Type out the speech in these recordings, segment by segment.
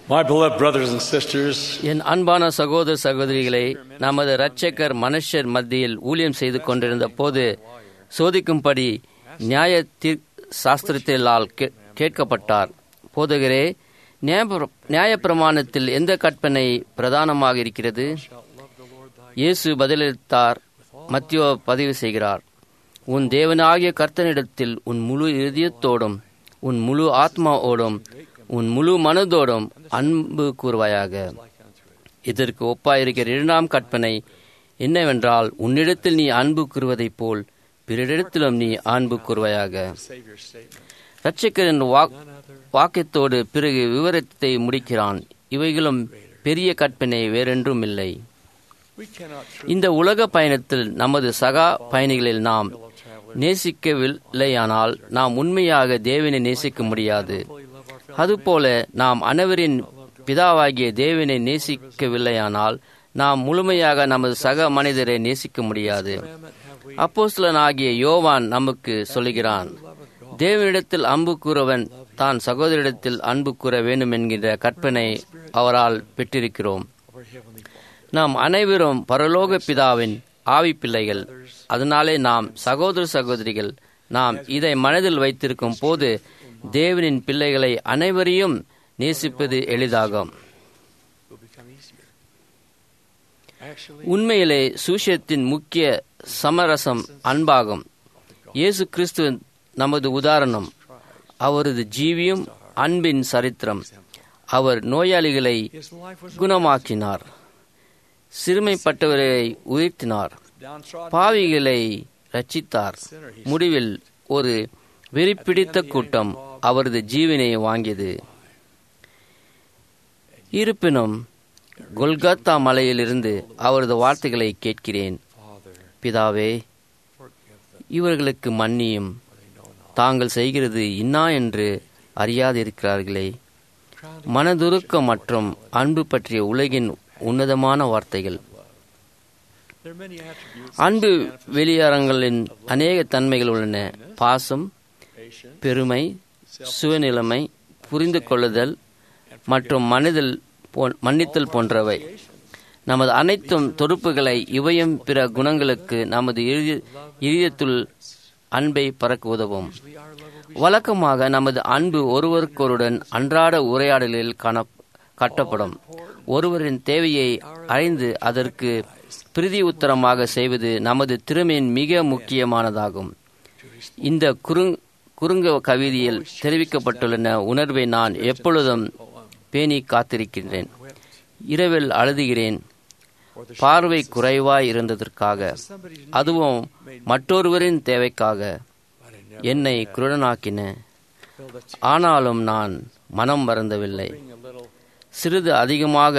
My beloved brothers and sisters, என் அன்பான சகோதர சகோதரிகளை நமது இரட்சகர் மனுஷர் மத்தியில் ஊழியம் செய்து கொண்டிருந்த போது சோதிக்கும்படி நியாய தீர் சாஸ்திரத்திலால் கே- கேட்கப்பட்டார் போதகரே நியாயப்பிர- நியாயப்பிரமாணத்தில் எந்த கற்பனை பிரதானமாக இருக்கிறது இயேசு பதிலளித்தார் மத்தியோ பதிவு செய்கிறார் உன் தேவனாகிய கர்த்தனிடத்தில் உன் முழு இதயத்தோடும் உன் முழு ஆத்மாவோடும் உன் முழு மனதோடும் அன்பு கூறுவாயாக இதற்கு ஒப்பாயிருக்கிற இரண்டாம் கற்பனை என்னவென்றால் உன்னிடத்தில் நீ அன்பு கூறுவதைப் போல் பிறரிடத்திலும் நீ அன்பு கூறுவாயாக இரட்சகரின் வாக் வாக்கியத்தோடு பிறகு விவரத்தை முடிக்கிறான் இவைகளும் பெரிய கற்பனை வேறென்றும் இல்லை we cannot இந்த உலக பயணத்தில் நமது சகா பயணிகளில் நாம் நேசிக்கவில்லையானால் நாம் உண்மையாக தேவனை நேசிக்க முடியாது அதுபோல நாம் அனைவரின் பிதாவாகிய தேவனை நேசிக்கவில்லையானால் நாம் முழுமையாக நமது சக மனிதரை நேசிக்க முடியாது அப்போஸ்தலனாகிய யோவான் நமக்கு சொல்லுகிறான் தேவனிடத்தில் அன்பு கூறவன் தான் சகோதரிடத்தில் அன்பு கூற வேண்டும் என்கின்ற கற்பனை அவரால் பெற்றிருக்கிறோம் நாம் அனைவரும் பரலோக பிதாவின் ஆவி பிள்ளைகள் அதனாலே நாம் சகோதர சகோதரிகள் நாம் இதை மனதில் வைத்திருக்கும் போது தேவனின் பிள்ளைகளை அனைவரையும் நேசிப்பது எளிதாகும் will become easier. Actually, உண்மையிலே சுஷத்தின் முக்கிய சமரசம் அன்பாகும் இயேசு கிறிஸ்து நமது உதாரணம் அவரது ஜீவியம் அன்பின் சரித்திரம் அவர் நோயாளிகளை his life was குணமாக்கினார் சிறுமைப்பட்டவரை உயர்த்தினார் downtrodden. பாவிகளை ரட்சித்தார் முடிவில் ஒரு வெறிப்பிடித்த கூட்டம் அவரது ஜீவனை வாங்கியது இருப்பினும் கொல்கத்தா மலையிலிருந்து அவரது வார்த்தைகளை கேட்கிறேன் Father, பிதாவே forgive them, இவர்களுக்கு மன்னியும் for they know not. தாங்கள் செய்கிறது இன்னா என்று அறியாதிருக்கிறார்களே Crowned மனதுருக்கம் மற்றும் அன்பு பற்றிய உலகின் உன்னதமான வார்த்தைகள் There are many attributes அன்பு வெளியாரங்களின் அநேக தன்மைகள் உள்ளன பாசம் patient, பெருமை சுயநிலைமை புரிந்து கொள்ளுதல் மற்றும் மனிதல் போ- மன்னித்தல் போன்றவை நமது அனைத்தும் தொடுப்புகளை இவையும் பிற குணங்களுக்கு நமது இறுதி- இதயத்துள் அன்பை பறக்க உதவும் usually our love will be வழக்கமாக நமது அன்பு ஒருவருக்கொருடன் அன்றாட உரையாடலில் காண கட்டப்படும் ஒருவரின் தேவையை அறிந்து அதற்கு பிரதி உத்தரமாக செய்வது நமது திறமையின் மிக முக்கியமானதாகும் இந்த குறுங் குறுங்க கவிதையில் தெரிவிக்கப்பட்டுள்ள உணர்வை நான் எப்பொழுதும் பேணி காத்திருக்கின்றேன் இரவில் அழுதுகிறேன் பார்வை குறைவாய் இருந்ததற்காக somebody's அதுவும் மற்றொருவரின் தேவைக்காக but I never என்னை குருடனாக்கின feel that ஆனாலும் நான் மனம் மறந்தவில்லை being a little. சிறிது அதிகமாக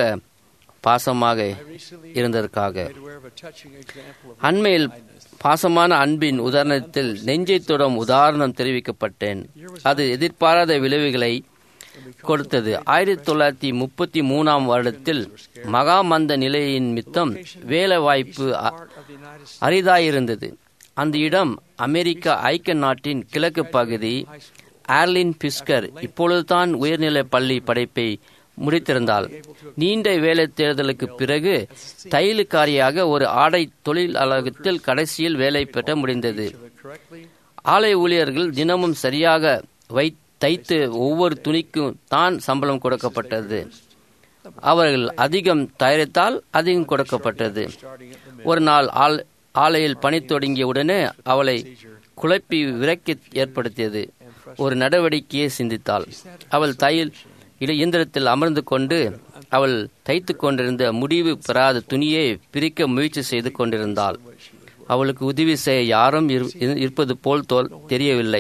பாசமாக I recently இருந்ததற்காக made aware of a touching example of அண்மையில் kindness. பாசமான அன்பின் உதாரணத்தில் நெஞ்சை தொடும் உதாரணம் தெரிவிக்கப்பட்டேன் அது எதிர்பாராத விளைவுகளை கொடுத்தது ஆயிரத்தி தொள்ளாயிரத்தி முப்பத்தி மூணாம் வருடத்தில் மகாமந்த நிலையின் மித்தம் வேலை வாய்ப்பு அ- Part of the United States அரிதாயிருந்தது அந்த இடம் அமெரிக்க ஐக்கிய நாட்டின் கிழக்கு பகுதி ஆர்லின் பிஸ்கர் இப்பொழுதுதான் உயர்நிலை பள்ளி படைப்பை முடித்திருந்தாள் நீண்ட வேலை தேர்தலுக்கு பிறகு தையலுக்காரியாக ஒரு ஆடை தொழிலாளகத்தில் கடைசியில் வேலை பெற முடிந்தது correctly ஆலை ஊழியர்கள் தினமும் சரியாக வை தைத்து ஒவ்வொரு துணிக்கும் தான் சம்பளம் கொடுக்கப்பட்டது அவர்கள் அதிகம் தயாரித்தால் அதிகம் கொடுக்கப்பட்டது starting at the middle. ஒரு நாள் ஆள் ஆலையில் பணி தொடங்கிய உடனே அவளை குழப்பி விரக்கி ஏற்படுத்தியது ஒரு நடவடிக்கையை சிந்தித்தாள் அவள் தையல் இட இயந்திரத்தில் அமர்ந்து கொண்டு அவள் தைத்து கொண்டிருந்த முடிவு பெறாத துணியை பிரிக்க முயற்சி செய்து கொண்டிருந்தாள் அவளுக்கு உதவி செய்ய யாரும் இரு- இரு- இருப்பது போல் தோல் தெரியவில்லை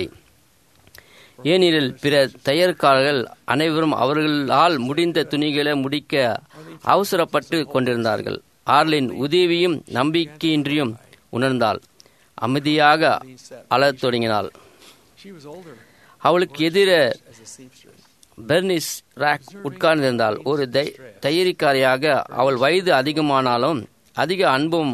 ஏனெனில் பிற தையற்காரர்கள் அனைவரும் அவர்களால் முடிந்த துணிகளை முடிக்க அவசரப்பட்டு கொண்டிருந்தார்கள் ஆர்லின் உதவியும் நம்பிக்கையின்றியும் உணர்ந்தாள் அமைதியாக அழத் தொடங்கினாள் She was older அவளுக்கு எதிர as a seamstress. Bernice Rock உட்கார்ந்திருந்தாள் ஒரு தை- தையரிக்காரியாக அவள் வயது அதிகமானாலும் அதிக அன்பும்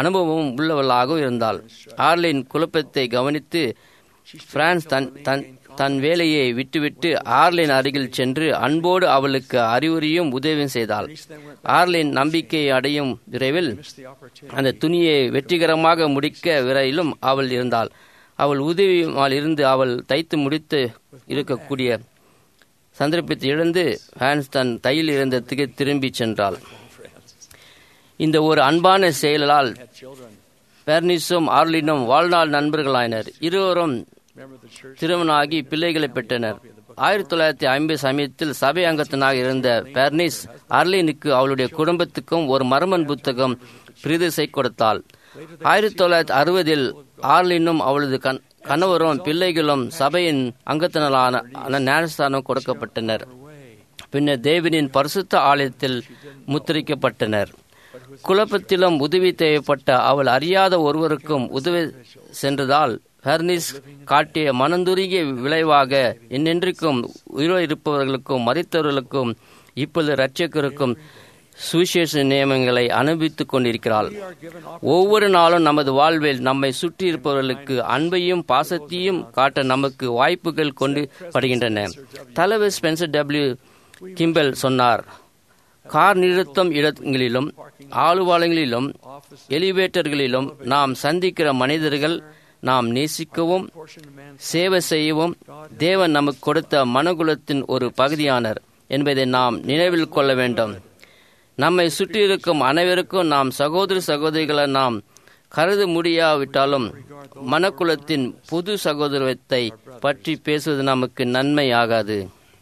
அனுபவமும் உள்ளவளாக இருந்தாள் ஆர்லின் குழப்பத்தை கவனித்து பிரான்ஸ் தன் தன் தன் வேலையை விட்டுவிட்டு ஆர்லின் அருகில் சென்று அன்போடு அவளுக்கு அறிவுரையும் உதவியும் செய்தாள் ஆர்லின் நம்பிக்கை அடையும் விரைவில் அந்த துணியை வெற்றிகரமாக முடிக்க விரையிலும் அவள் இருந்தாள் அவள் உதவியால் இருந்து அவள் தைத்து முடித்து இருக்கக்கூடிய சந்தர்ப்பத்தை இழந்து ஹான்ஸ் தன் தையில் இருந்ததுக்கு திரும்பி சென்றாள் இந்த ஒரு அன்பான செயலால் பெர்னிஸும் ஆர்லினும் வாழ்நாள் நண்பர்களாயினர் இருவரும் திருமணமாகி பிள்ளைகளை பெற்றனர் ஆயிரத்தி தொள்ளாயிரத்தி ஐம்பது சமயத்தில் சபை அங்கத்தினாக இருந்த பெர்னிஸ் அர்லினுக்கு அவளுடைய குடும்பத்துக்கும் ஒரு மர்மன் புத்தகம் பிரிதிசை கொடுத்தாள் ஆயிரத்தி தொள்ளாயிரத்தி அறுபதில் ஆர்லினும் அவளது கண் கணவரும் பிள்ளைகளும் சபையின் அங்கத்தினரான ஞானஸ்தானம் கொடுக்கப்பட்டனர் பின்னர் தேவனின் பரிசுத்த ஆலயத்தில் முத்திரிக்கப்பட்டனர் குழப்பத்திலும் உதவி தேவைப்பட்ட அவள் அறியாத ஒருவருக்கும் உதவி சென்றதால் ஹர்னிஸ் காட்டிய மனந்துருகிய விளைவாக என்னென்றைக்கும் உயிரோ இருப்பவர்களுக்கும் மறித்தவர்களுக்கும் இப்பொழுது இரட்சகருக்கும் சுவிசேஷ நியமங்களை அனுபவித்துக் கொண்டிருக்கிறாள் ஒவ்வொரு நாளும் நமது வாழ்வில் நம்மை சுற்றி இருப்பவர்களுக்கு அன்பையும் பாசத்தையும் காட்ட நமக்கு வாய்ப்புகள் கொண்டு படுகின்றன தலைவர் ஸ்பென்சர் டபிள்யூ கிம்பல் சொன்னார் கார் நிறுத்தம் இடங்களிலும் ஆளுவாளங்களிலும் எலிவேட்டர்களிலும் நாம் சந்திக்கிற மனிதர்கள் நாம் நேசிக்கவும் சேவை செய்யவும் தேவன் நமக்கு கொடுத்த மனகுலத்தின் ஒரு பகுதியானர் என்பதை நாம் நினைவில் கொள்ள வேண்டும் நம்மை சுற்றியிருக்கும் அனைவருக்கும் நாம் சகோதர சகோதரிகளை நாம் கருத முடியாவிட்டாலும் மனக்குலத்தின் பொது சகோதரத்தை பற்றி பேசுவது நமக்கு நன்மை ஆகாது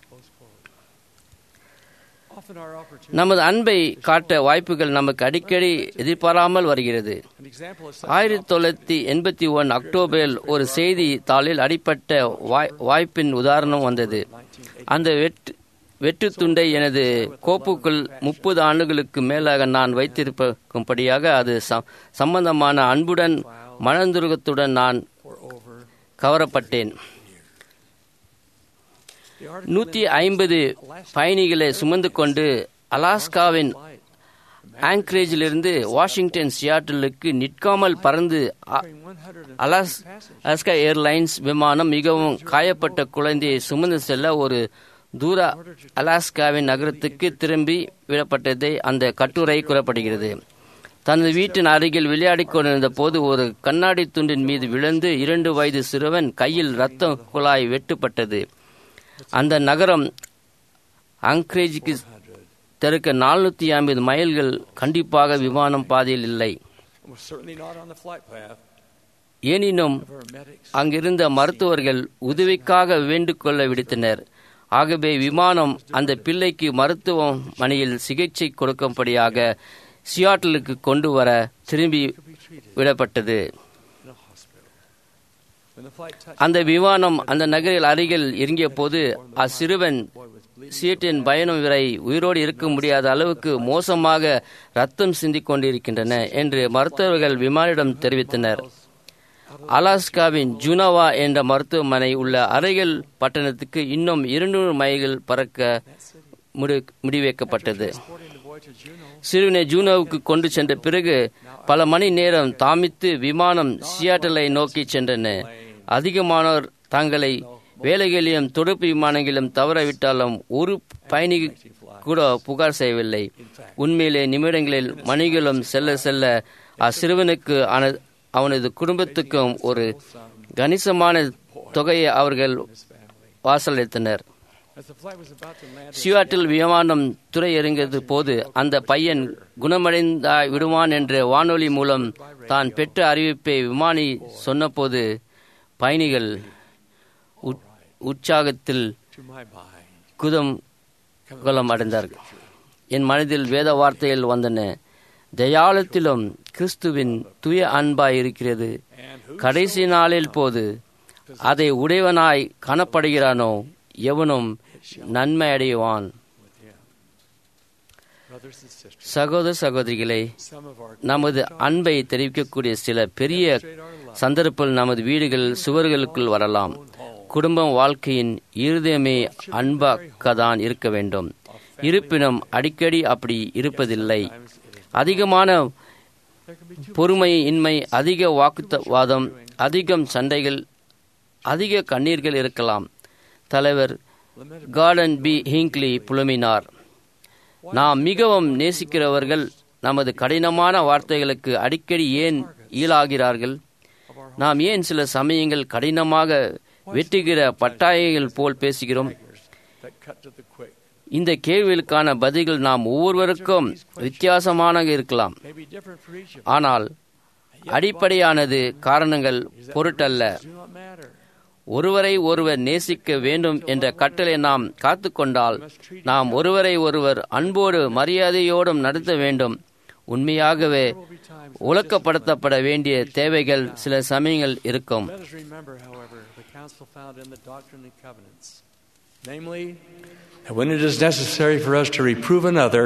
நமது அன்பை காட்ட வாய்ப்புகள் நமக்கு அடிக்கடி எதிர்பாராமல் வருகிறது ஆயிரத்தி தொள்ளாயிரத்தி எண்பத்தி ஒன் அக்டோபரில் ஒரு செய்தி தாளில் அடிப்பட்ட வாய்ப்பின் உதாரணம் வந்தது அந்த வெட்டு வெட்டு துண்டை எனது கோப்புக்குள் முப்பது ஆண்டுகளுக்கு மேலாக நான் வைத்திருக்கும்படியாக அது சம்பந்தமான அன்புடன் மனந்துருகத்துடன் நான் கவரப்பட்டேன் நூற்றி ஐம்பது பயணிகளை சுமந்து கொண்டு அலாஸ்காவின் ஆங்கரேஜிலிருந்து வாஷிங்டன் சியாட்டலுக்கு நிற்காமல் பறந்து அலாஸ் அலாஸ்கா ஏர்லைன்ஸ் விமானம் மிகவும் காயப்பட்ட குழந்தையை சுமந்து செல்ல ஒரு தூர அலாஸ்காவின் நகரத்துக்கு திரும்பி விடப்பட்டதை அந்த கட்டுரை கூறப்படுகிறது தனது வீட்டின் அருகில் விளையாடிக் கொண்டிருந்த போது ஒரு கண்ணாடி துண்டின் மீது விழுந்து இரண்டு வயது சிறுவன் கையில் ரத்த குழாய் வெட்டுப்பட்டது அந்த நகரம் அங்க்ரேஜுக்கு தெருக்க நானூற்றி ஐம்பது மைல்கள் கண்டிப்பாக விமானம் பாதையில் இல்லை எனினும் அங்கிருந்த மருத்துவர்கள் உதவிக்காக வேண்டுகொள்ள விடுத்தனர் ஆகவே விமானம் அந்த பிள்ளைக்கு மருத்துவமனையில் சிகிச்சை கொடுக்கும்படியாக சியாட்டலுக்கு கொண்டு வர திரும்பி விடப்பட்டது அந்த விமானம் அந்த நகரில் அருகில் இறங்கிய போது அச்சிறுவன் சீட்டின் பயணம் வரை உயிரோடு இருக்க முடியாத அளவுக்கு மோசமாக ரத்தம் சிந்திக் கொண்டிருக்கின்றன என்று மருத்துவர்கள் விமானிடம் தெரிவித்தனர் அலாஸ்காவின் ஜுனவா என்ற மருத்துவமனை உள்ள அருகில் பட்டணத்துக்கு இன்னும் இருநூறு மைல்கள் பறக்க முடி முடிவைக்கப்பட்டது சிறுவனை ஜூனோவுக்கு கொண்டு சென்ற பிறகு பல மணி நேரம் தாமித்து விமானம் சியாட்டலை நோக்கி சென்றன அதிகமானோர் தங்களை வேலைகளிலும் தொடர்பு விமானங்களிலும் தவறவிட்டாலும் ஒரு பயணி கூட புகார் செய்யவில்லை உண்மையிலே நிமிடங்களில் மணிகளும் செல்ல செல்ல அச்சிறுவனுக்கு அவனது குடும்பத்துக்கும் ஒரு கணிசமான தொகையை அவர்கள் வாசலளித்தனர் சியாட்டில் விமானம் துறை இறங்கியது போது அந்த பையன் குணமடைந்த விடுவான் என்ற வானொலி மூலம் தான் பெற்ற அறிவிப்பை விமானி சொன்னபோது பயணிகள் உற்சாகத்தில் குதம் குலம் அடைந்தார்கள் என் மனதில் வேத வார்த்தைகள் வந்தன தயாளத்திலும் கிறிஸ்துவின் துய அன்பாய் இருக்கிறது கடைசி நாளில் போது அதை உடையவனாய் காணப்படுகிறானோ எவனும் நன்மை அடைவான் சகோதர சகோதரிகளை நமது அன்பை தெரிவிக்கக்கூடிய சில பெரிய சந்தர்ப்பங்கள் நமது வீடுகள் சுவர்களுக்குள் வரலாம் குடும்பம் வாழ்க்கையின் இருதயமே அன்பாக்கதான் இருக்க வேண்டும் இருப்பினும் அடிக்கடி அப்படி இருப்பதில்லை அதிகமான பொறுமையின்மை அதிக வாக்குவாதம் அதிகம் சண்டைகள் அதிக கண்ணீர்கள் இருக்கலாம் தலைவர் lamented கார்டன் பி ஹிங்க்லி புலம்பினார் நாம் மிகவும் நேசிக்கிறவர்கள் நமது கடினமான வார்த்தைகளுக்கு அடிக்கடி ஏன் ஈழாகிறார்கள் of our நாம் ஏன் சில சமயங்கள் கடினமாக வெட்டுகிற பட்டாயைகள் போல் பேசுகிறோம் daggers that cut to the quick இந்த கேள்விகளுக்கான பதில்கள் நாம் ஒவ்வொருவருக்கும் வித்தியாசமாக இருக்கலாம் may be different for each of us. ஆனால் அடிப்படையானது காரணங்கள் பொருட்டல்ல Do not matter. ஒருவரை ஒருவர் நேசிக்க வேண்டும் என்ற கட்டளை நாம் காத்துக்கொண்டால் நாம் ஒருவரை ஒருவர் அன்போடு மரியாதையோடும் நடத்த வேண்டும் உண்மையாகவே There will be times உலக்கப்படுத்தப்பட வேண்டிய தேவைகள் சில சமயங்கள் இருக்கும் Let us remember, however, the counsel found in the Doctrine and Covenants. Namely, that when it is necessary for us to reprove another,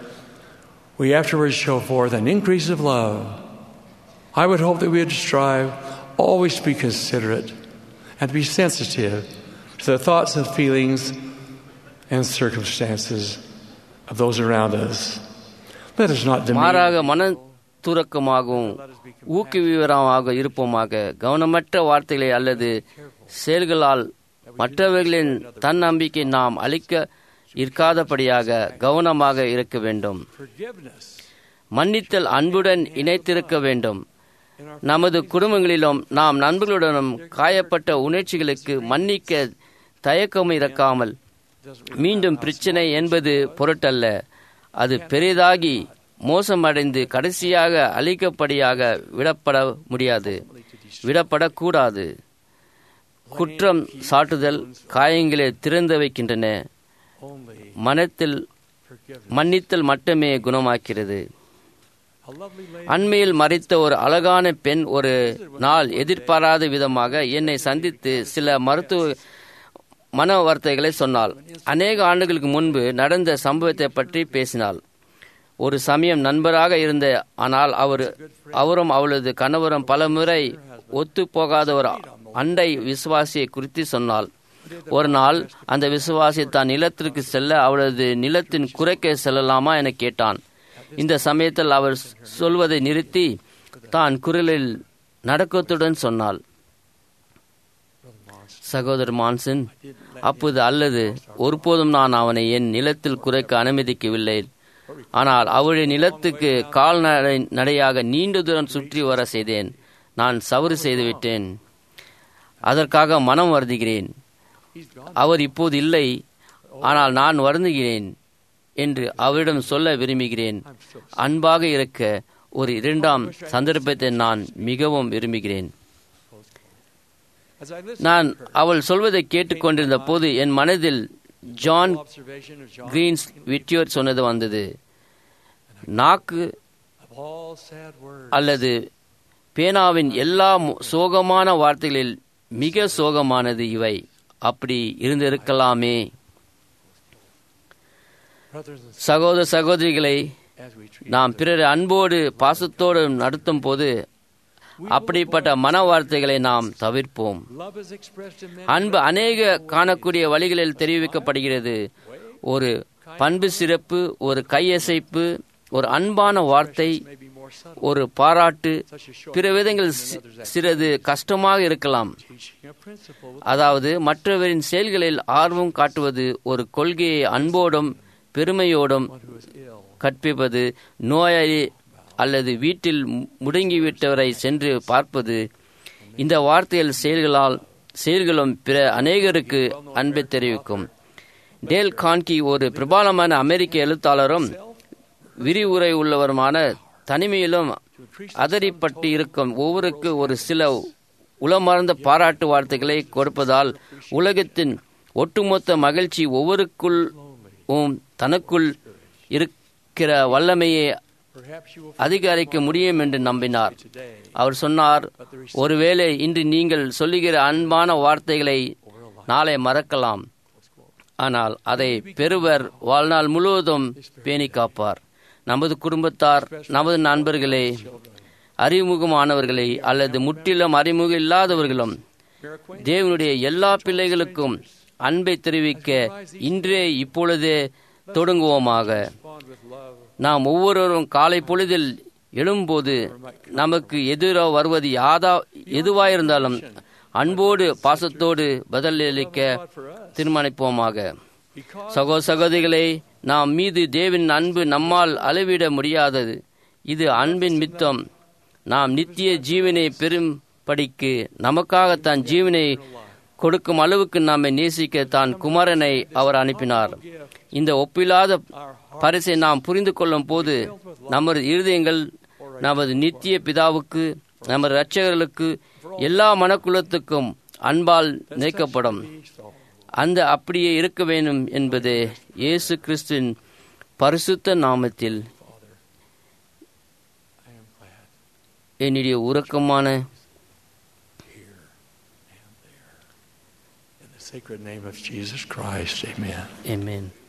we afterwards show forth an increase of love. I would hope that we would strive always to be considerate and to be sensitive to the thoughts and feelings and circumstances of those around us. Let us not மாறாக demean. மன துறக்கமாகவும் ஊக்குவிவரமாக இருப்போமாக கவனமற்ற வார்த்தைகளை அல்லது செயல்களால் மற்றவர்களின் தன்னம்பிக்கை நாம் அளிக்க இருக்காதபடியாக கவனமாக இருக்க வேண்டும் Forgiveness மன்னித்தல் அன்புடன் இணைத்திருக்க வேண்டும் in our நமது குடும்பங்களிலும் நாம் நண்பர்களுடனும் காயப்பட்ட உணர்ச்சிகளுக்கு மன்னிக்க தயக்கம் இறக்காமல் doesn't மீண்டும் பிரச்சனை என்பது பொருட்டல்ல அது பெரிதாகி மோசமடைந்து கடைசியாக அழிக்கப்படியாக விடப்பட முடியாது விடப்படக்கூடாது குற்றம் சாட்டுதல் காயங்களை திறந்து வைக்கின்றன only மனத்தில் forgiveness. மன்னித்தல் மட்டுமே குணமாக்கிறது A lovely lady அண்மையில் மறைத்த ஒரு அழகான பெண் ஒரு நாள் எதிர்பாராத விதமாக என்னை சந்தித்து சில மருத்துவ மன வார்த்தைகளை சொன்னாள் அநேக ஆண்டுகளுக்கு முன்பு நடந்த சம்பவத்தை பற்றி பேசினாள் ஒரு சமயம் நண்பராக இருந்த ஆனால் அவர் அவரும் அவளது கணவரும் பல முறை ஒத்து போகாத ஒரு அண்டை விசுவாசியை குறித்து சொன்னாள் ஒரு நாள் அந்த விசுவாசி தான் நிலத்திற்கு செல்ல அவளது நிலத்தின் குறைக்க செல்லலாமா என கேட்டான் இந்த சமயத்தில் அவர் சொல்வதை நிறுத்தி தான் குரலில் நடக்கத்துடன் சொன்னாள் சகோதரர் மான்சன் அப்போது அல்லது ஒருபோதும் நான் அவனை என் நிலத்தில் குறைக்க அனுமதிக்கவில்லை ஆனால் அவருடைய நிலத்துக்கு கால்நடை நடையாக நீண்ட தூரம் சுற்றி வர செய்தேன் நான் சவறு செய்துவிட்டேன் அதற்காக மனம் வருந்துகிறேன் he's gone. அவர் இப்போது இல்லை ஆனால் நான் வருந்துகிறேன் என்று அவரிடம் சொல்ல விரும்புகிறேன் I'm so அன்பாக இருக்க ஒரு இரண்டாம் சந்தர்ப்பத்தை நான் மிகவும் விரும்புகிறேன் As I listened நான் to her, அவள் சொல்வதை கேட்டுக்கொண்டிருந்த போது என் மனதில் John observation of John Greens Whittier சொன்னது வந்தது நாக்கு of all sad words. அல்லது பேனாவின் எல்லா மு- சோகமான வார்த்தைகளில் மிக சோகமானது இவை அப்படி இருந்திருக்கலாமே Brothers and sisters, சகோதர சகோதரிகளை as we treat நாம் பிறரை அன்போடு பாசத்தோடு நடத்தும் போது அப்படிப்பட்ட மன வார்த்தைகளை நாம் தவிர்ப்போம் love is expressed in many அன்பு அநேக காணக்கூடிய வழிகளில் தெரிவிக்கப்படுகிறது ஒரு பண்பு சிறப்பு ஒரு கையசைப்பு ஒரு அன்பான வார்த்தை may be more subtle, ஒரு பாராட்டு such as showing பிற விதங்கள் சி- சிறிது கஷ்டமாக இருக்கலாம் teaching a principle with அதாவது மற்றவரின் செயல்களில் ஆர்வம் காட்டுவது ஒரு கொள்கையை அன்போடும் பெருமையோடும் one who is ill. கற்பிப்பது நோயாளி அல்லது வீட்டில் மு- முடங்கிவிட்டவரை சென்று பார்ப்பது இந்த வார்த்தைகள் செயல்களால் செயல்களும் பிற அநேகருக்கு அன்பை தெரிவிக்கும் டேல் கான்கி ஒரு பிரபலமான அமெரிக்க எழுத்தாளரும் விரிவுரை உள்ளவருமான தனிமையிலும் To increase அதறிப்பட்டு இருக்கும் ஒவ்வொருக்கு ஒரு சில உளமார்ந்த பாராட்டு வார்த்தைகளை கொடுப்பதால் உலகத்தின் ஒட்டுமொத்த மகிழ்ச்சி ஒவ்வொருக்குள் தனக்குள் இருக்கிற வல்லமையை perhaps you will அதிகரிக்க முடியும் என்று நம்பினார் today அவர் சொன்னார் ஒருவேளை இன்று நீங்கள் சொல்லுகிற அன்பான வார்த்தைகளை நாளை மறக்கலாம் ஆனால் அதை பெறுவர் வாழ்நாள் முழுவதும் பேணி காப்பார் நமது குடும்பத்தார் நமது நண்பர்களே அறிமுகமானவர்களே அல்லது முற்றிலும் அறிமுகம் இல்லாதவர்களும் bear acquaintance தேவனுடைய எல்லா பிள்ளைகளுக்கும் அன்பை தெரிவிக்க இன்றே இப்பொழுதே தொடங்குவோமாக bond with love நாம் ஒவ்வொருவரும் காலை பொழுதில் எழும்போது நமக்கு எதிராக வருவது யாதா எதுவாயிருந்தாலும் அன்போடு பாசத்தோடு பதிலளிக்க God for us தீர்மானிப்போமாக சகோ சகோதரிகளே நாம் மீது தேவின் அன்பு நம்மால் அளவிட முடியாதது இது அன்பின் மித்தம் நாம் நித்திய ஜீவனை பெறும்படிக்கு நமக்காக தன் ஜீவனை கொடுக்கும் அளவுக்கு நம்மை நேசிக்க தான் குமாரனை அவர் அனுப்பினார் இந்த ஒப்பில்லாத பரிசை நாம் புரிந்து கொள்ளும் போது நமது இருதயங்கள் நமது நித்திய பிதாவுக்கு நமது இரட்சகர்களுக்கு எல்லா மனக்குலத்துக்கும் அன்பால் நினைக்கப்படும் அந்த அப்படியே இருக்க வேண்டும் என்பது இயேசு கிறிஸ்துவின் பரிசுத்த நாமத்தில் என்னுடைய உறக்கமான In the sacred name of Jesus Christ, amen. Amen.